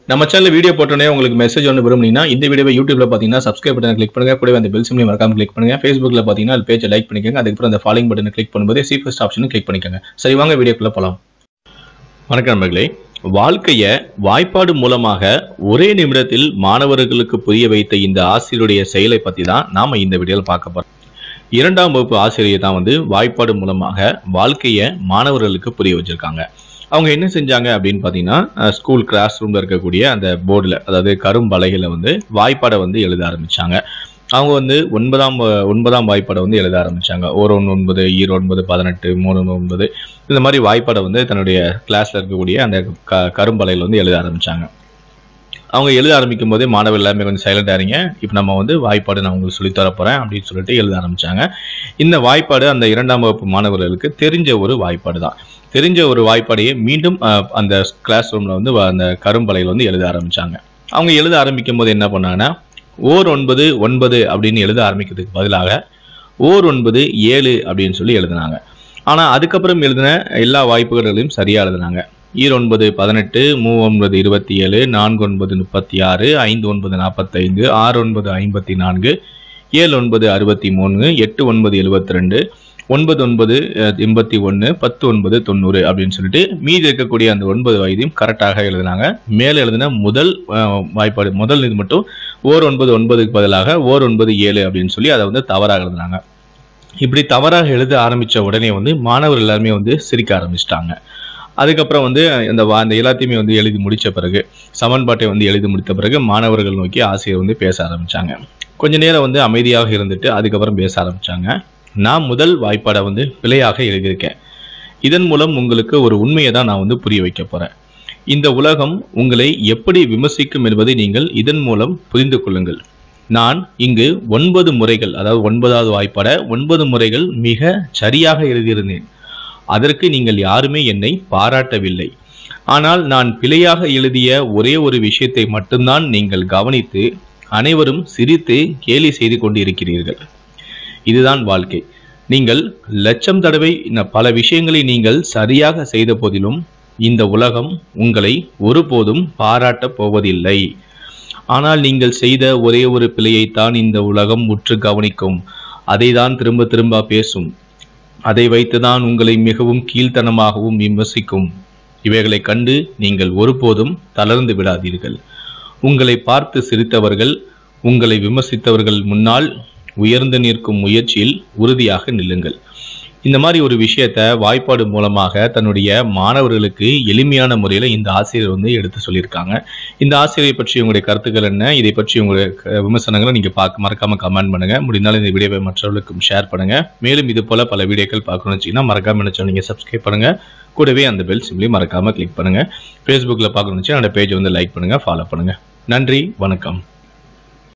நம்ம channel video போட்டோன்னே உங்களுக்கு மெசேஜ் ஒன்று விரும்புனீங்கன்னா இந்த வீடியோவை யூடியூப்ல பார்த்தீங்கன்னா சப்ஸ்கிரைப் பட்டனை கிளிக் பண்ணுங்க கூடவே அந்த பெல் சிம்லையும் மறக்காம கிளிக் பண்ணுங்க ஃபேஸ்புக்ல பார்த்தீங்கன்னா அது பேஜை லைக் பண்ணிக்கோங்க அதுக்கப்புறம் அந்த ஃபாலோயிங் பட்டனை கிளிக் பண்ணும்போது சி ஃபர்ஸ்ட் ஆப்ஷனும் கிளிக் பண்ணிக்கோங்க சரி வாங்க வீடியோக்குள்ள போலாம் வணக்கம் நண்பர்களே வாழ்க்கைய வாய்ப்பாடு மூலமாக ஒரே நிமிடத்தில் மாணவர்களுக்கு புரிய வைத்த இந்த ஆசிரியருடைய செயலை பத்தி தான் நாம இந்த வீடியோவில் பார்க்க போறோம் இரண்டாம் வகுப்பு ஆசிரியர் தான் வந்து வாய்ப்பாடு மூலமாக வாழ்க்கைய மாணவர்களுக்கு புரிய வச்சிருக்காங்க அவங்க என்ன செஞ்சாங்க அப்படின்னு பார்த்தீங்கன்னா அஹ், ஸ்கூல் கிளாஸ் ரூம்ல இருக்கக்கூடிய அந்த போர்டில் அதாவது கரும்பலகையில் வந்து வாய்ப்பாடை வந்து எழுத ஆரம்பிச்சாங்க அவங்க வந்து ஒன்பதாம் வ- ஒன்பதாம் வாய்ப்பாடை வந்து எழுத ஆரம்பிச்சாங்க ஒரு ஒன்று ஒன்பது ஈரோ ஒன்பது பதினெட்டு மூணு ஒன்பது இந்த மாதிரி வாய்ப்பாடை வந்து தன்னுடைய கிளாஸ்ல இருக்கக்கூடிய அந்த க கரும்பலையில் வந்து எழுத ஆரம்பிச்சாங்க அவங்க எழுத ஆரம்பிக்கும் போதே மாணவர்கள் எல்லாமே கொஞ்சம் சைலண்ட் ஆறீங்க இப்போ நம்ம வந்து வாய்ப்பாடு நான் உங்களுக்கு சொல்லித் தர போறேன் அப்படின்னு சொல்லிட்டு எழுத ஆரம்பிச்சாங்க இந்த வாய்ப்பாடு அந்த இரண்டாம் வகுப்பு மாணவர்களுக்கு தெரிஞ்ச ஒரு வாய்ப்பாடு தான் தெரிஞ்ச ஒரு வாய்ப்பாடையே மீண்டும் அஹ், அந்த கிளாஸ் ரூம்ல வந்து வ- அந்த கரும்பலையில் வந்து எழுத ஆரம்பிச்சாங்க அவங்க எழுத ஆரம்பிக்கும் போது என்ன பண்ணாங்கன்னா ஓர் ஒன்பது ஒன்பது அப்படின்னு எழுத ஆரம்பிக்கிறதுக்கு பதிலாக ஓர் ஒன்பது ஏழு அப்படின்னு சொல்லி எழுதினாங்க ஆனா அதுக்கப்புறம் எழுதின எல்லா வாய்ப்புகளையும் சரியா எழுதினாங்க ஈர் ஒன்பது பதினெட்டு மூ ஒன்பது இருபத்தி ஏழு நான்கு ஒன்பது முப்பத்தி ஆறு ஐந்து ஒன்பது நாற்பத்தைந்து ஆறு ஒன்பது ஐம்பத்தி நான்கு ஏழு ஒன்பது அறுபத்தி மூணு எட்டு ஒன்பது எழுபத்தி ரெண்டு ஒன்பது ஒன்பது அஹ், எண்பத்தி ஒன்று பத்து ஒன்பது தொண்ணூறு அப்படின்னு சொல்லிட்டு மீதி இருக்கக்கூடிய அந்த ஒன்பது வயதையும் கரெக்டாக எழுதினாங்க மேலே எழுதின முதல் அஹ், வாய்ப்பாடு முதல் இது மட்டும் ஓர் ஒன்பது ஒன்பதுக்கு பதிலாக ஓர் ஒன்பது ஏழு அப்படின்னு சொல்லி அதை வந்து தவறாக எழுதினாங்க இப்படி தவறாக எழுத ஆரம்பிச்ச உடனே வந்து மாணவர்கள் எல்லாருமே வந்து சிரிக்க ஆரம்பிச்சிட்டாங்க அதுக்கப்புறம் வந்து அந்த வா- அந்த எல்லாத்தையுமே வந்து எழுதி முடிச்ச பிறகு சமன்பாட்டை வந்து எழுதி முடித்த பிறகு மாணவர்கள் நோக்கி ஆசிரியர் வந்து பேச ஆரம்பிச்சாங்க கொஞ்ச நேரம் வந்து அமைதியாக இருந்துட்டு அதுக்கப்புறம் பேச ஆரம்பிச்சாங்க நான் முதல் வாய்ப்பாடை வந்து பிழையாக எழுதியிருக்கேன் இதன் மூலம் உங்களுக்கு ஒரு உண்மையை தான் நான் வந்து புரிய வைக்க போறேன் இந்த உலகம் உங்களை எப்படி விமர்சிக்கும் என்பதை நீங்கள் இதன் மூலம் புரிந்து கொள்ளுங்கள் நான் இங்கு ஒன்பது முறைகள் அதாவது ஒன்பதாவது வாய்ப்பாட ஒன்பது முறைகள் மிக சரியாக எழுதியிருந்தேன் அதற்கு நீங்கள் யாருமே என்னை பாராட்டவில்லை ஆனால் நான் பிழையாக எழுதிய ஒரே ஒரு விஷயத்தை மட்டும்தான் நீங்கள் கவனித்து அனைவரும் சிரித்து கேலி செய்து கொண்டிருக்கிறீர்கள் இதுதான் வாழ்க்கை நீங்கள் லட்சம் தடவை ந- பல விஷயங்களை நீங்கள் சரியாக செய்த போதிலும் இந்த உலகம் உங்களை ஒருபோதும் பாராட்டப் போவதில்லை ஆனால் நீங்கள் செய்த ஒரே ஒரு பிழையைத்தான் இந்த உலகம் உற்று கவனிக்கும் அதை தான் திரும்ப திரும்ப பேசும் அதை வைத்துதான் உங்களை மிகவும் கீழ்த்தனமாகவும் விமர்சிக்கும் இவைகளை கண்டு நீங்கள் ஒருபோதும் தளர்ந்து விடாதீர்கள் உங்களை பார்த்து சிரித்தவர்கள் உங்களை விமர்சித்தவர்கள் முன்னால் உயர்ந்து நிற்கும் முயற்சியில் உறுதியாக நில்லுங்கள் இந்த மாதிரி ஒரு விஷயத்த வாய்ப்பாடு மூலமாக தன்னுடைய மாணவர்களுக்கு எளிமையான முறையில் இந்த ஆசிரியர் வந்து எடுத்து சொல்லியிருக்காங்க இந்த ஆசிரியரை பற்றி உங்களுடைய கருத்துக்கள் என்ன இதை பற்றி உங்களுடைய க- விமர்சனங்களை நீங்க பார்க்க மறக்காம கமெண்ட் பண்ணுங்க முடிந்தாலும் இந்த வீடியோவை மற்றவர்களுக்கும் ஷேர் பண்ணுங்க மேலும் இது போல பல வீடியோக்கள் பார்க்கணும்னு வச்சீங்கன்னா மறக்காம என்ன நீங்க சப்ஸ்கிரைப் பண்ணுங்க கூடவே அந்த பெல் சிம்லையும் மறக்காம கிளிக் பண்ணுங்க ஃபேஸ்புக்கில் பார்க்கணும்னு வச்சு அந்த பேஜ் வந்து லைக் பண்ணுங்க ஃபாலோ பண்ணுங்க நன்றி வணக்கம்